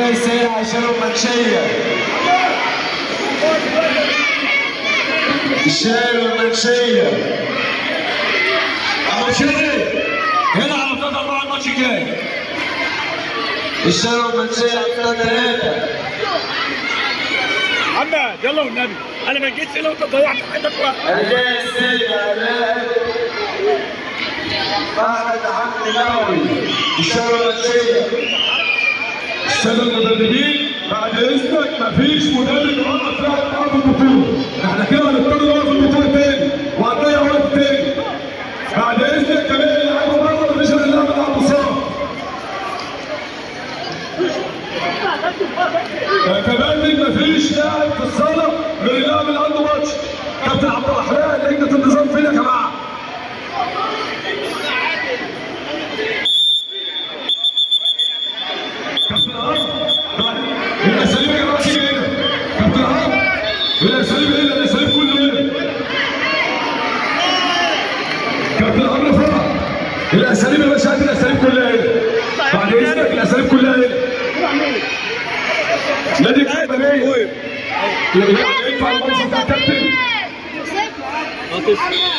الرجال السيد عشان المنشية الشاي والمنشية ابو شادي هنا على بطاقه اربعه الماتش الجاي الشاي والمنشية عندنا ثلاثة محمد يلا والنبي انا ما جيتش لو انت ضيعت حياتك واحد الرجال السيد علاء أحمد حمدي نووي الشاي والمنشية الساده المدربين بعد اذنك مفيش مدرب يقعد فيها معاه في البطوله احنا كده هنضطر نقف في البطوله تاني وهنضيع وقت تاني بعد اذنك كمان اللعيبه بره مفيش الا اللاعب اللي عنده صعب كمان مفيش لاعب في الصاله غير اللاعب اللي عنده ماتش كابتن عبد الرحمن لجنه النظام فين يا جماعه؟ كابتن عمرو الاساليب يا جماعه تيجي هنا كابتن عمرو الاساليب هنا الاساليب كله هنا كابتن عمرو فرح الاساليب يا باشا هات الاساليب كلها هنا بعد اذنك الاساليب كلها هنا نادي الكابتن ينفع المنصب بتاع الكابتن